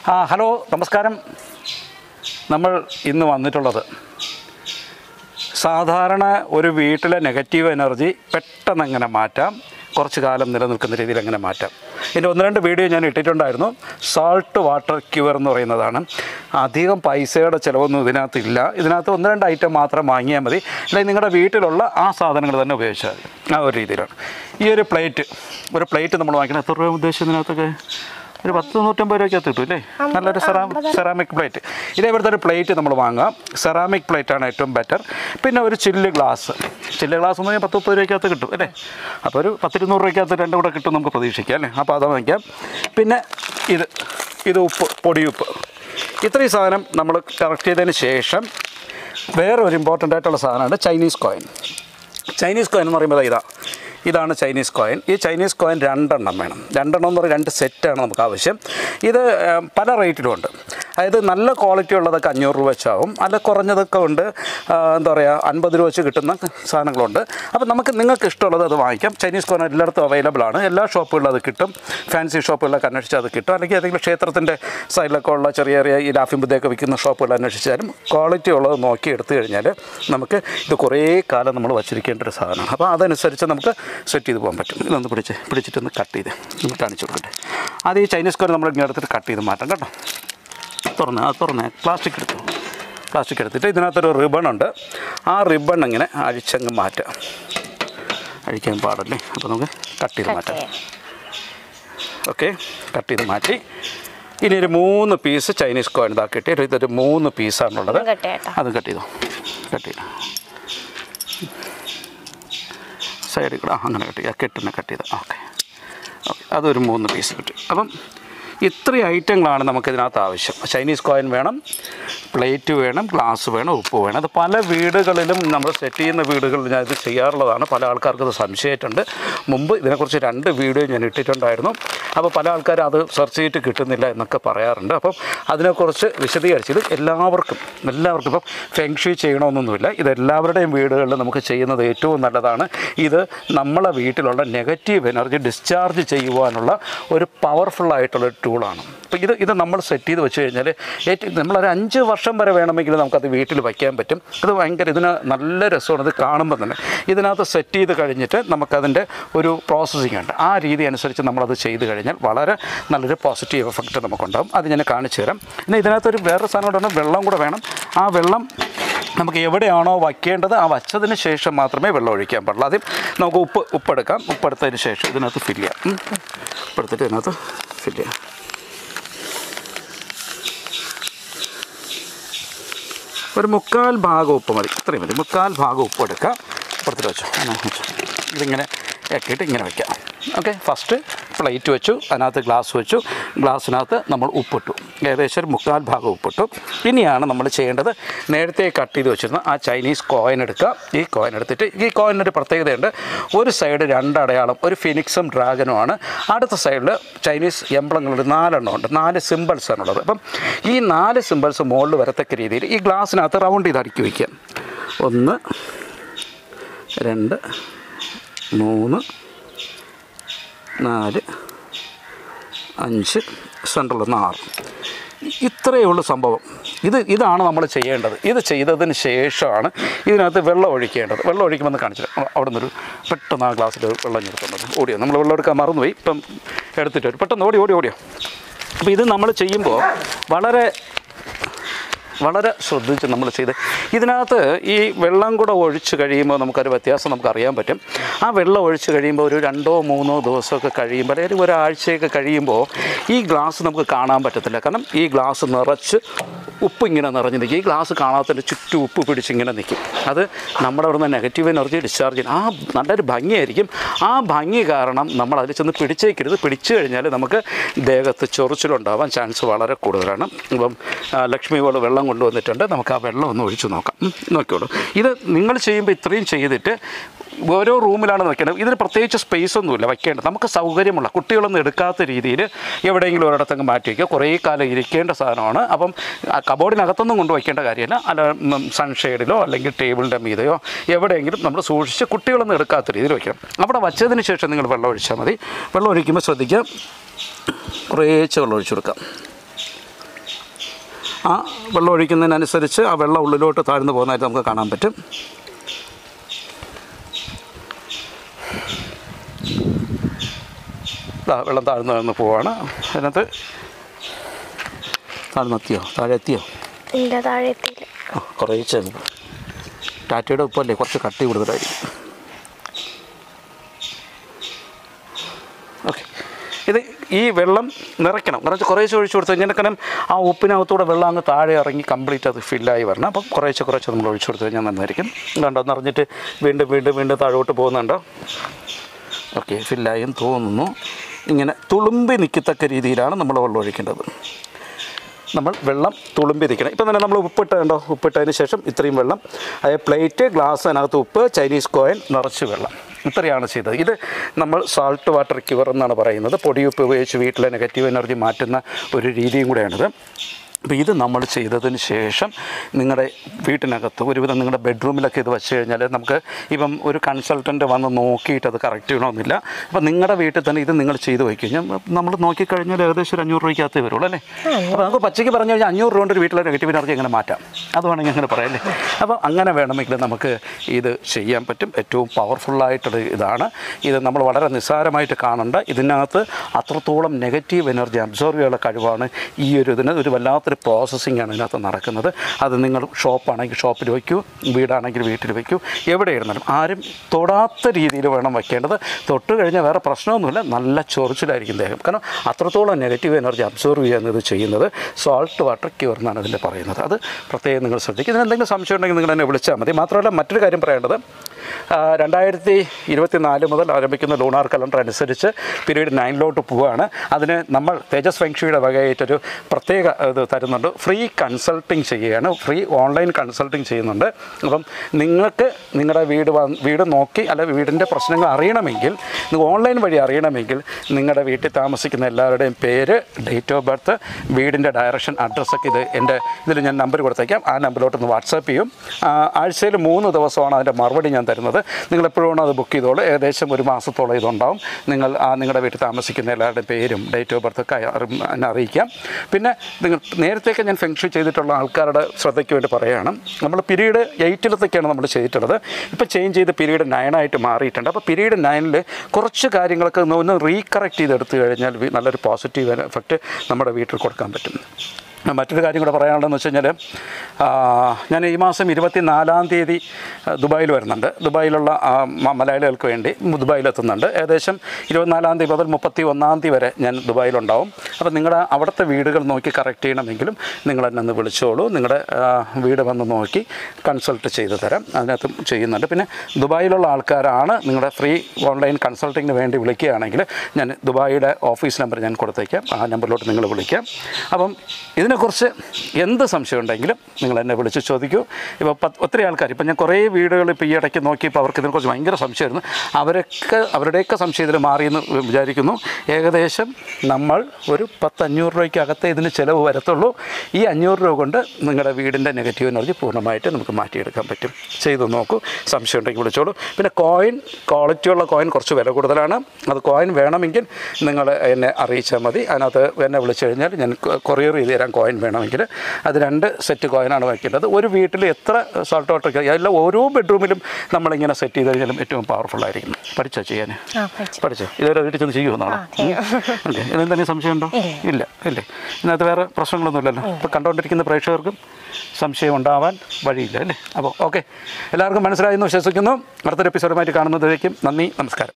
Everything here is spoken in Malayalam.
ആ ഹലോ നമസ്കാരം നമ്മൾ ഇന്ന് വന്നിട്ടുള്ളത് സാധാരണ ഒരു വീട്ടിലെ നെഗറ്റീവ് എനർജി പെട്ടെന്ന് എങ്ങനെ മാറ്റാം കുറച്ച് കാലം നിലനിൽക്കുന്ന രീതിയിൽ എങ്ങനെ മാറ്റാം ഇതിൻ്റെ ഒന്ന് രണ്ട് വീഡിയോ ഞാൻ ഇട്ടിട്ടുണ്ടായിരുന്നു സാൾട്ട് വാട്ടർ ക്യൂർ എന്ന് പറയുന്നതാണ് അധികം പൈസയുടെ ചിലവൊന്നും ഇതിനകത്തില്ല ഇതിനകത്ത് ഒന്ന് രണ്ട് ഐറ്റം മാത്രം വാങ്ങിയാൽ മതി അല്ലെങ്കിൽ നിങ്ങളുടെ വീട്ടിലുള്ള ആ സാധനങ്ങൾ തന്നെ ഉപയോഗിച്ചാൽ മതി ആ ഒരു രീതിയിലാണ് ഈ ഒരു പ്ലേറ്റ് ഒരു പ്ലേറ്റ് നമ്മൾ വാങ്ങിക്കണം എത്ര രൂപ ഉദ്ദേശിച്ചതിനകത്തൊക്കെ ഒരു പത്ത് നൂറ്റമ്പത് രൂപയ്ക്കകത്ത് കിട്ടും അല്ലേ നല്ലൊരു സെറാ സെറാമിക് പ്ലേറ്റ് ഇതേ ഇവിടുത്തെ ഒരു പ്ലേറ്റ് നമ്മൾ വാങ്ങാം സെറാമിക് പ്ലേറ്റ് ആണ് ഏറ്റവും ബെറ്റർ പിന്നെ ഒരു ചില്ല് ഗ്ലാസ് ചില്ല് ഗ്ലാസ് എന്ന് പറഞ്ഞാൽ പത്ത് മുപ്പത് രൂപയ്ക്കകത്ത് കിട്ടും അല്ലേ അപ്പോൾ ഒരു പത്തിരുന്നൂറ് രൂപയ്ക്കകത്ത് രണ്ടും കൂടെ കിട്ടും നമുക്ക് പ്രതീക്ഷിക്കാം അല്ലേ അപ്പോൾ അത് വാങ്ങിക്കാം പിന്നെ ഇത് ഇത് ഉപ്പ് പൊടിയുപ്പ് ഇത്രയും സാധനം നമ്മൾ കറക്റ്റ് ചെയ്തതിന് ശേഷം വേറെ ഒരു ഇമ്പോർട്ടൻ്റ് ആയിട്ടുള്ള സാധനമാണ് ചൈനീസ് കോയിൻ ചൈനീസ് കോയിൻ എന്ന് പറയുമ്പോൾ ഇതാ ഇതാണ് ചൈനീസ് കോയിൻ ഈ ചൈനീസ് കോയിൻ രണ്ടെണ്ണം വേണം രണ്ടെണ്ണം എന്ന് പറയുന്നത് രണ്ട് സെറ്റാണ് നമുക്ക് ആവശ്യം ഇത് ഏം, പല റേറ്റിലും ഉണ്ട് അതായത് നല്ല ക്വാളിറ്റി ഉള്ളതൊക്കെ അഞ്ഞൂറ് രൂപ വെച്ചാവും അല്ല കുറഞ്ഞതൊക്കെ ഉണ്ട് ആ, എന്താ പറയുക അൻപത് രൂപ വെച്ച് കിട്ടുന്ന സാധനങ്ങളുണ്ട് അപ്പോൾ നമുക്ക് നിങ്ങൾക്ക് ഇഷ്ടമുള്ളത് അത് വാങ്ങിക്കാം ചൈനീസ് കോയിൻ എല്ലായിടത്തും അവൈലബിൾ ആണ് എല്ലാ ഷോപ്പുകളിലും അത് കിട്ടും ഫാൻസി ഷോപ്പുകളിലൊക്കെ അന്വേഷിച്ചാൽ അത് കിട്ടും അല്ലെങ്കിൽ ഏതെങ്കിലും ക്ഷേത്രത്തിൻ്റെ സൈഡിലൊക്കെ ഉള്ള ചെറിയ ചെറിയ ഈ ലാഫിം ബുദ്ധയൊക്കെ വിൽക്കുന്ന ഷോപ്പുകൾ അന്വേഷിച്ചാലും ക്വാളിറ്റി ഉള്ളത് നോക്കി എടുത്തു കഴിഞ്ഞാൽ നമുക്ക് ഇത് കുറേ കാലം നമ്മൾ വച്ചിരിക്കേണ്ട ഒരു സാധനമാണ് അപ്പോൾ അതനുസരിച്ച് നമുക്ക് സെറ്റ് ചെയ്ത് പോകാൻ പറ്റും ഇതൊന്ന് പിടിച്ച് പിടിച്ചിട്ടൊന്ന് കട്ട് ചെയ്ത് ഒന്ന് കാണിച്ചു കൊടുക്കട്ടെ അത് ഈ ചൈനീസ് കോയിൻ നമ്മൾ ഇങ്ങനെ എടുത്തിട്ട് കട്ട് ചെയ്ത് മാറ്റാം കേട്ടോ തുറന്ന് അത് തുറന്ന് പ്ലാസ്റ്റിക് എടുത്തു പ്ലാസ്റ്റിക് എടുത്തിട്ട് ഇതിനകത്തൊരു റിബൺ ഉണ്ട് ആ റിബൺ ഇങ്ങനെ അഴിച്ചങ്ങ് മാറ്റാം അഴിക്കാൻ പാടല്ലേ അപ്പോൾ നമുക്ക് കട്ട് ചെയ്ത് മാറ്റാം ഓക്കെ കട്ട് ചെയ്ത് മാറ്റി ഇനി ഒരു മൂന്ന് പീസ് ചൈനീസ് കോയിൻ ഇതാക്കിയിട്ട് ഒരു ഇതൊരു മൂന്ന് പീസാണുള്ളത് ഇതും cut ചെയ്യട്ടോ? അത് കട്ട് ചെയ്തോ കട്ട് ചെയ്തു സൈഡിൽ കൂടെ ആ, അങ്ങനെ കട്ട് ചെയ്യുക കെട്ടിനെ കട്ട് ചെയ്ത് ഓക്കെ ഓക്കെ അതൊരു മൂന്ന് പീസ് കിട്ടി അപ്പം ഇത്രയും ഐറ്റങ്ങളാണ് നമുക്കിതിനകത്ത് ആവശ്യം ചൈനീസ് കോയിൻ വേണം പ്ലേറ്റ് വേണം ഗ്ലാസ് വേണം ഉപ്പ് വേണം അത് പല വീടുകളിലും നമ്മൾ സെറ്റ് ചെയ്യുന്ന വീടുകളിൽ ഞാൻ ഇത് ചെയ്യാറുള്ളതാണ് പല ആൾക്കാർക്ക് ഇത് സംശയമായിട്ടുണ്ട് മുമ്പ് ഇതിനെക്കുറിച്ച് രണ്ട് വീഡിയോ ഞാൻ ഇട്ടിട്ടുണ്ടായിരുന്നു അപ്പോൾ പല ആൾക്കാരും അത് സെർച്ച് ചെയ്തിട്ട് കിട്ടുന്നില്ല എന്നൊക്കെ പറയാറുണ്ട് അപ്പം അതിനെക്കുറിച്ച് വിശദീകരിച്ചത് എല്ലാവർക്കും എല്ലാവർക്കും ഇപ്പം ഫെങ്ഷി ചെയ്യണമെന്നൊന്നുമില്ല ഇത് എല്ലാവരുടെയും വീടുകളിൽ നമുക്ക് ചെയ്യുന്നത് ഏറ്റവും നല്ലതാണ് ഇത് നമ്മളെ വീട്ടിലുള്ള നെഗറ്റീവ് എനർജി ഡിസ്ചാർജ് ചെയ്യുവാനുള്ള ഒരു പവർഫുൾ ആയിട്ടുള്ള ടൂളാണ് അപ്പോൾ ഇത് ഇത് നമ്മൾ സെറ്റ് ചെയ്ത് വെച്ച് കഴിഞ്ഞാൽ ഏറ്റവും നമ്മളൊരു അഞ്ച് വർഷം വരെ വേണമെങ്കിൽ നമുക്കത് വീട്ടിൽ വയ്ക്കാൻ പറ്റും ഇത് ഭയങ്കര ഇതിന് നല്ല രസമാണ് ഇത് കാണുമ്പോൾ തന്നെ ഇതിനകത്ത് സെറ്റ് ചെയ്ത് കഴിഞ്ഞിട്ട് നമുക്കതിൻ്റെ ഒരു പ്രോസസ്സിംഗ് ഉണ്ട് ആ രീതി അനുസരിച്ച് നമ്മളത് ചെയ്ത് കഴിഞ്ഞാൽ വളരെ നല്ലൊരു പോസിറ്റീവ് എഫക്റ്റ് നമുക്കുണ്ടാകും അത് ഞാൻ കാണിച്ചു തരാം പിന്നെ ഇതിനകത്തൊരു വേറൊരു സാധനം കൂടെ ഉണ്ട് വെള്ളം കൂടെ വേണം ആ വെള്ളം നമുക്ക് എവിടെയാണോ വയ്ക്കേണ്ടത് ആ വച്ചതിന് ശേഷം മാത്രമേ വെള്ളം ഒഴിക്കാൻ പാടുള്ളൂ ആദ്യം നമുക്ക് ഉപ്പ് ഉപ്പെടുക്കാം ഉപ്പെടുത്തതിന് ശേഷം ഇതിനകത്ത് ഫില്ല് ചെയ്യാം ഉം. ഉപ്പെടുത്തിട്ട് ഇതിനകത്ത് ഫില്ല് ചെയ്യാം ഒരു മുക്കാൽ ഭാഗം ഉപ്പ് മതി ഇത്രയും മതി മുക്കാൽ ഭാഗം ഉപ്പ് എടുക്കുക അപ്പുറത്തിൽ വെച്ചോ അങ്ങനെ വെച്ചോ ഇതിങ്ങനെ ഇറക്കിയിട്ട് ഇങ്ങനെ വയ്ക്കാം ഓക്കെ ഫസ്റ്റ് പ്ലേറ്റ് വെച്ചു അതിനകത്ത് ഗ്ലാസ് വെച്ചു ഗ്ലാസ്സിനകത്ത് നമ്മൾ ഉപ്പിട്ടു ഏകദേശം ഒരു മുക്കാൽ ഭാഗം ഉപ്പിട്ടു ഇനിയാണ് നമ്മൾ ചെയ്യേണ്ടത് നേരത്തെ കട്ട് ചെയ്ത് വെച്ചിരുന്ന ആ ചൈനീസ് കോയിൻ എടുക്കുക ഈ കോയിൻ എടുത്തിട്ട് ഈ കോയിനൊരു പ്രത്യേകതയുണ്ട് ഒരു സൈഡ് രണ്ടടയാളം ഒരു ഫിനിക്സും ഡ്രാഗനുമാണ് അടുത്ത സൈഡിൽ ചൈനീസ് എംബ്ലങ്ങൾ ഒരു നാലെണ്ണം ഉണ്ട് നാല് സിമ്പിൾസ് ആണുള്ളത് അപ്പം ഈ നാല് സിമ്പിൾസ് മുകളിൽ വരത്തക്ക രീതിയിൽ ഈ ഗ്ലാസ്സിനകത്ത് റൗണ്ട് ചെയ്ത് അടുക്കി വയ്ക്കുക ഒന്ന് രണ്ട് മൂന്ന് നാല് അഞ്ച് സെൻട്രൽ ഒന്ന് ആറ് ഇത്രയേ ഉള്ളൂ സംഭവം ഇത് ഇതാണ് നമ്മൾ ചെയ്യേണ്ടത് ഇത് ചെയ്തതിന് ശേഷമാണ് ഇതിനകത്ത് വെള്ളം ഒഴിക്കേണ്ടത് വെള്ളം ഒഴിക്കുമെന്ന് കാണിച്ചിട്ട് അവിടെ നിന്നൊരു പെട്ടെന്ന് ആ ഗ്ലാസ്സിൽ വെള്ളം എടുത്തുള്ളത് ഓടിയോ നമ്മൾ വെള്ളം എടുക്കാൻ മറന്നുപോയി ഇപ്പം എടുത്തിട്ട് വരും പെട്ടെന്ന് ഓടി ഓടി ഓടിയോ അപ്പോൾ ഇത് നമ്മൾ ചെയ്യുമ്പോൾ വളരെ വളരെ ശ്രദ്ധിച്ച് നമ്മൾ ചെയ്ത് ഇതിനകത്ത് ഈ വെള്ളം കൂടെ ഒഴിച്ച് കഴിയുമ്പോൾ നമുക്കൊരു വ്യത്യാസം നമുക്ക് അറിയാൻ പറ്റും ആ വെള്ളം ഒഴിച്ച് കഴിയുമ്പോൾ ഒരു രണ്ടോ മൂന്നോ ദിവസമൊക്കെ കഴിയുമ്പോൾ അല്ലെങ്കിൽ ഒരാഴ്ചയൊക്കെ കഴിയുമ്പോൾ ഈ ഗ്ലാസ് നമുക്ക് കാണാൻ പറ്റത്തില്ല കാരണം ഈ ഗ്ലാസ് നിറച്ച് ഉപ്പ് ഇങ്ങനെ നിറഞ്ഞ് നിൽക്കും ഈ ഗ്ലാസ് കാണാത്തതിൻ്റെ ചുറ്റും ഉപ്പ് പിടിച്ചിങ്ങനെ നിൽക്കും അത് നമ്മുടെ അവിടെ നിന്ന് നെഗറ്റീവ് എനർജി ഡിസ്ചാർജ് ചെയ്യും ആ നല്ലൊരു ഭംഗിയായിരിക്കും ആ ഭംഗി കാരണം നമ്മൾ അതിൽ ചെന്ന് പിടിച്ചേക്കരുത് പിടിച്ചു കഴിഞ്ഞാൽ നമുക്ക് ദേഹത്ത് ചൊറിച്ചിലുണ്ടാവാൻ ചാൻസ് വളരെ കൂടുതലാണ് ഇപ്പം ആ, ലക്ഷ്മി പോലെ വെള്ളം കൊണ്ടുവന്നിട്ടുണ്ട് നമുക്ക് ആ വെള്ളം ഒന്ന് ഒഴിച്ചു നോക്കാം ഉം, നോക്കിയോളൂ ഇത് നിങ്ങൾ ചെയ്യുമ്പോൾ ഇത്രയും ചെയ്തിട്ട് ഓരോ റൂമിലാണ് വെക്കേണ്ടത് ഇതിന് പ്രത്യേകിച്ച് സ്പേസ് ഒന്നുമില്ല വെക്കേണ്ടത് നമുക്ക് സൗകര്യമുള്ള കുട്ടികളൊന്നും എടുക്കാത്ത രീതിയിൽ എവിടെയെങ്കിലും ഒരിടത്തങ്ങ് മാറ്റി വയ്ക്കുക കുറേ കാലം ഇരിക്കേണ്ട സാധനമാണ് അപ്പം ആ കബോർഡിനകത്തൊന്നും കൊണ്ട് വയ്ക്കേണ്ട കാര്യമില്ല അല്ല സൺഷെയ്ഡിലോ അല്ലെങ്കിൽ ടേബിളിൻ്റെ മീതെയോ എവിടെയെങ്കിലും നമ്മൾ സൂക്ഷിച്ച് കുട്ടികളൊന്നും എടുക്കാത്ത രീതിയിൽ വയ്ക്കണം അവിടെ വച്ചതിന് ശേഷം നിങ്ങൾ വെള്ളം ഒഴിച്ചാൽ മതി വെള്ളം ഒഴിക്കുമ്പോൾ ശ്രദ്ധിക്കുക കുറേച്ച് വെള്ളം ഒഴിച്ചു കൊടുക്കാം ആ വെള്ളം ഒഴിക്കുന്നതിനനുസരിച്ച് ആ വെള്ളം ഉള്ളിലോട്ട് താഴ്ന്നു പോകുന്നതായിട്ട് നമുക്ക് കാണാൻ പറ്റും ദാ വെള്ളം താഴ്ന്നു താഴ്ന്നു പോവാണ് അതിനകത്ത് താഴ്ന്നെത്തിയോ താഴെ എത്തിയോ ഇല്ല താഴെ എത്തിയില്ല ആ കുറേശ്ശെ ഉപ്പ്. ടാറ്റയുടെ ഉപ്പല്ലേ കുറച്ച് കട്ടി കൂടുതലായിരിക്കും ഓക്കെ ഇത് ഈ വെള്ളം നിറയ്ക്കണം നിറച്ച് കുറേശ്ശെ ഒഴിച്ചു കൊടുത്തു കഴിഞ്ഞാൽ കാരണം ആ ഉപ്പിനകത്തൂടെ വെള്ളം അങ്ങ് താഴെ ഇറങ്ങി കംപ്ലീറ്റ് അത് ഫില്ലായി വരണം അപ്പം കുറേശ്ശെ കുറേശ്ശെ നമ്മൾ ഒഴിച്ചു കൊടുത്തു കഴിഞ്ഞാൽ നന്നായിരിക്കും കണ്ടോ നിറഞ്ഞിട്ട് വീണ്ടും വീണ്ടും വീണ്ടും താഴോട്ട് പോകുന്നുണ്ടോ ഓക്കെ ഫില്ലായും തോന്നുന്നു ഇങ്ങനെ തുളുമ്പി നിൽക്കത്തക്ക രീതിയിലാണ് നമ്മൾ വെള്ളം ഒഴിക്കേണ്ടത് നമ്മൾ വെള്ളം തുളുമ്പി നിൽക്കണം ഇപ്പം തന്നെ നമ്മൾ ഉപ്പിട്ട് കണ്ടോ ഉപ്പിട്ടതിന് ശേഷം ഇത്രയും വെള്ളം അതായത് പ്ലേറ്റ് ഗ്ലാസ് അതിനകത്ത് ഉപ്പ് ചൈനീസ് കോയിൻ നിറച്ച് വെള്ളം ഇത്രയാണ് ചെയ്തത് ഇത് നമ്മൾ സാൾട്ട് വാട്ടർ ക്യൂർ എന്നാണ് പറയുന്നത് പൊടിയുപ്പ് ഉപയോഗിച്ച് വീട്ടിലെ നെഗറ്റീവ് എനർജി മാറ്റുന്ന ഒരു രീതിയും കൂടെയാണിത് അപ്പോൾ ഇത് നമ്മൾ ചെയ്തതിന് ശേഷം നിങ്ങളുടെ വീട്ടിനകത്ത് ഒരുവിധം നിങ്ങളുടെ ബെഡ്റൂമിലൊക്കെ ഇത് വെച്ച് കഴിഞ്ഞാൽ നമുക്ക് ഇപ്പം ഒരു കൺസൾട്ടൻ്റ് വന്ന് നോക്കിയിട്ട് അത് കറക്റ്റ് ചെയ്യണമെന്നില്ല അപ്പം നിങ്ങളുടെ വീട്ടിൽ തന്നെ ഇത് നിങ്ങൾ ചെയ്ത് വയ്ക്കും ഞാൻ നമ്മൾ നോക്കിക്കഴിഞ്ഞാൽ ഏകദേശം ഒരു അഞ്ഞൂറ് രൂപയ്ക്കകത്തേ വരുള്ളൂ അല്ലേ അപ്പോൾ നമുക്ക് പച്ചയ്ക്ക് പറഞ്ഞു കഴിഞ്ഞാൽ അഞ്ഞൂറ് രൂപ കൊണ്ട് ഒരു വീട്ടിലെ നെഗറ്റീവ് എനർജി എങ്ങനെ മാറ്റാം അത് വേണമെങ്കിൽ അങ്ങനെ പറയാം അല്ലേ അപ്പോൾ അങ്ങനെ വേണമെങ്കിൽ നമുക്ക് ഇത് ചെയ്യാൻ പറ്റും ഏറ്റവും പവർഫുള്ളായിട്ടുള്ള ഇതാണ് ഇത് നമ്മൾ വളരെ നിസ്സാരമായിട്ട് കാണണ്ട ഇതിനകത്ത് അത്രത്തോളം നെഗറ്റീവ് എനർജി അബ്സോർവ് ചെയ്യാനുള്ള കഴിവാണ് ഈ ഒരു ഇതിന് ഒരു വല്ലാത്തൊരു പ്രോസസ്സിംഗ് ആണ് ഇതിനകത്ത് നടക്കുന്നത് അത് നിങ്ങൾ ഷോപ്പാണെങ്കിൽ ഷോപ്പിൽ വയ്ക്കൂ വീടാണെങ്കിൽ വീട്ടിൽ വയ്ക്കൂ എവിടെ ഇരുന്നാലും ആരും തൊടാത്ത രീതിയിൽ വേണം വയ്ക്കേണ്ടത് തൊട്ട് കഴിഞ്ഞാൽ വേറെ പ്രശ്നമൊന്നുമില്ല നല്ല ചൊറിച്ചിലായിരിക്കും ദേഹം കാരണം അത്രത്തോളം നെഗറ്റീവ് എനർജി അബ്സോർവ് ചെയ്യുന്നത് ചെയ്യുന്നത് സോൾട്ട് വാട്ടർ ക്യൂർ എന്നാണ് ഇതിൽ പറയുന്നത് അത് പ്രത്യേകം നിങ്ങൾ ശ്രദ്ധിക്കുക ഇതിന് എന്തെങ്കിലും സംശയം ഉണ്ടെങ്കിൽ നിങ്ങൾ എന്നെ വിളിച്ചാൽ മതി മാത്രമല്ല മറ്റൊരു കാര്യം പറയേണ്ടത് ആ, രണ്ടായിരത്തി ഇരുപത്തി നാല് മുതൽ ആരംഭിക്കുന്ന ലൂണാർ കലണ്ടർ അനുസരിച്ച് പീരീഡ് നയനിലോട്ട് പോവുകയാണ് അതിന് നമ്മൾ തേജസ് ഫെങ്ഷിയുടെ വകയായിട്ടൊരു പ്രത്യേക ഇത് തരുന്നുണ്ട് ഫ്രീ കൺസൾട്ടിങ് ചെയ്യുകയാണ് ഫ്രീ ഓൺലൈൻ കൺസൾട്ടിങ് ചെയ്യുന്നുണ്ട് അപ്പം നിങ്ങൾക്ക് നിങ്ങളുടെ വീട് വന്ന് വീട് നോക്കി അല്ല വീടിൻ്റെ പ്രശ്നങ്ങൾ അറിയണമെങ്കിൽ നിങ്ങൾ ഓൺലൈൻ വഴി അറിയണമെങ്കിൽ നിങ്ങളുടെ വീട്ടിൽ താമസിക്കുന്ന എല്ലാവരുടെയും പേര് ഡേറ്റ് ഓഫ് ബർത്ത് വീടിൻ്റെ ഡയറക്ഷൻ അഡ്രസ്സൊക്കെ ഇത് എൻ്റെ ഇതിൽ ഞാൻ നമ്പർ കൊടുത്തേക്കാം ആ നമ്പറിലോട്ടൊന്ന് വാട്സാപ്പ് ചെയ്യും ആഴ്ചയിൽ മൂന്ന് ദിവസമാണ് അതിൻ്റെ മറുപടി ഞാൻ തരുന്നത് നിങ്ങൾ എപ്പോഴും അത് ബുക്ക് ചെയ്തോളൂ ഏകദേശം ഒരു മാസത്തോളം ഇതുണ്ടാവും നിങ്ങൾ ആ നിങ്ങളുടെ വീട്ടിൽ താമസിക്കുന്ന എല്ലാവരുടെയും പേരും ഡേറ്റ് ഓഫ് ബർത്തൊക്കെ അറി- എന്നെ അറിയിക്കാം പിന്നെ നിങ്ങൾ നേരത്തെയൊക്കെ ഞാൻ ഫെങ്ഷി ചെയ്തിട്ടുള്ള ആൾക്കാരുടെ ശ്രദ്ധയ്ക്ക് വേണ്ടി പറയുകയാണ് നമ്മൾ പീരീഡ് എയ്റ്റിലത്തൊക്കെയാണ് നമ്മൾ ചെയ്തിട്ടുള്ളത് ഇപ്പോൾ ചേഞ്ച് ചെയ്ത് പീരീഡ് നയനായിട്ട് മാറിയിട്ടുണ്ട് അപ്പോൾ പീരീഡ് നയനിൽ കുറച്ച് കാര്യങ്ങളൊക്കെ ഒന്ന് ഒന്ന് റീകറക്റ്റ് ചെയ്തെടുത്തു കഴിഞ്ഞാൽ വി- നല്ലൊരു പോസിറ്റീവ് എഫക്റ്റ് നമ്മുടെ വീട്ടിൽ കൊടുക്കാൻ പറ്റും മറ്റൊരു കാര്യം കൂടെ പറയാനുള്ളതെന്ന് വെച്ച് കഴിഞ്ഞാൽ ആ, ഞാൻ ഈ മാസം ഇരുപത്തി നാലാം തീയതി ആ, ദുബായിൽ വരുന്നുണ്ട് ദുബായിലുള്ള ആ, മ- മലയാളികൾക്ക് വേണ്ടി ദുബായിൽ എത്തുന്നുണ്ട് ഏകദേശം ഇരുപത്തിനാലാം തീയതി മുതൽ മുപ്പത്തി ഒന്നാം തീയതി വരെ ഞാൻ ദുബായിലുണ്ടാവും അപ്പോൾ നിങ്ങളുടെ അവിടുത്തെ വീടുകൾ നോക്കി കറക്റ്റ് ചെയ്യണമെങ്കിലും നിങ്ങൾ എന്നെ ഒന്ന് വിളിച്ചോളൂ നിങ്ങളുടെ ആ, വീട് വന്ന് നോക്കി കൺസൾട്ട് ചെയ്ത് തരാം അതിനകത്തും ചെയ്യുന്നുണ്ട് പിന്നെ ദുബായിലുള്ള ആൾക്കാരാണ് നിങ്ങളുടെ ഫ്രീ ഓൺലൈൻ കൺസൾട്ടിങ്ങിന് വേണ്ടി വിളിക്കുകയാണെങ്കിൽ ഞാൻ ദുബായിയുടെ ഓഫീസ് നമ്പർ ഞാൻ കൊടുത്തേക്കാം ആ നമ്പറിലോട്ട് നിങ്ങൾ വിളിക്കാം അപ്പം ഇതിനെക്കുറിച്ച് എന്ത് സംശയം ഉണ്ടെങ്കിലും നിങ്ങൾ എന്നെ വിളിച്ച് ചോദിക്കൂ ഇപ്പോൾ പത്ത് ഒത്തിരി ആൾക്കാർ ഇപ്പം ഞാൻ കുറേ വീടുകൾ ഇപ്പോൾ ഈ ഇടയ്ക്ക് നോക്കിയപ്പോൾ അവർക്ക് ഇതിനെക്കുറിച്ച് ഭയങ്കര സംശയമായിരുന്നു അവരൊക്കെ അവരുടെയൊക്കെ സംശയം ഇതിൽ മാറിയെന്ന് വിചാരിക്കുന്നു ഏകദേശം നമ്മൾ ഒരു പത്ത് അഞ്ഞൂറ് രൂപയ്ക്ക് അകത്തേ ഇതിന് ചിലവ് വരത്തുള്ളൂ ഈ അഞ്ഞൂറ് രൂപ കൊണ്ട് നിങ്ങളുടെ വീടിൻ്റെ നെഗറ്റീവ് എനർജി പൂർണ്ണമായിട്ട് നമുക്ക് മാറ്റിയെടുക്കാൻ പറ്റും ചെയ്ത് നോക്കൂ സംശയം ഉണ്ടെങ്കിൽ വിളിച്ചോളൂ പിന്നെ കോയിൻ ക്വാളിറ്റിയുള്ള കോയിൻ കുറച്ച് വില കൂടുതലാണ് അത് കോയിൻ വേണമെങ്കിൽ നിങ്ങൾ എന്നെ അറിയിച്ചാൽ മതി അതിനകത്ത് എന്നെ വിളിച്ചു കഴിഞ്ഞാൽ ഞാൻ കൊറിയർ ചെയ്ത് തരാം കോയിൻ വേണമെങ്കിൽ അത് രണ്ട് സെറ്റ് കോയിനാണ് വയ്ക്കേണ്ടത് ഒരു വീട്ടിൽ എത്ര സോൾട്ട് വാട്ടർ എല്ലാം ഓരോ ബെഡ്റൂമിലും നമ്മളിങ്ങനെ സെറ്റ് ചെയ്ത് കഴിഞ്ഞാലും ഏറ്റവും പവർഫുൾ ആയിരിക്കും പഠിച്ചോ ചെയ്യാൻ ആ പഠിച്ചു പഠിച്ചോ ഇതുവരെ വീട്ടിൽ ചെന്ന് ചെയ്യുമെന്നാണോ ആ, ചെയ്യും. ഓക്കെ ഇതെന്തെങ്കിലും സംശയമുണ്ടോ ഇല്ല ഇല്ലേ ഇതിനകത്ത് വേറെ പ്രശ്നങ്ങളൊന്നുമില്ലല്ലോ ഇപ്പോൾ കണ്ടുകൊണ്ടിരിക്കുന്ന പ്രേക്ഷകർക്കും സംശയം ഉണ്ടാവാൻ വഴിയില്ല അല്ലേ അപ്പോൾ ഓക്കെ എല്ലാവർക്കും മനസ്സിലായെന്ന് വിശ്വസിക്കുന്നു അടുത്തൊരു എപ്പിസോഡുമായിട്ട് കാണുന്നതിലേക്കും നന്ദി നമസ്കാരം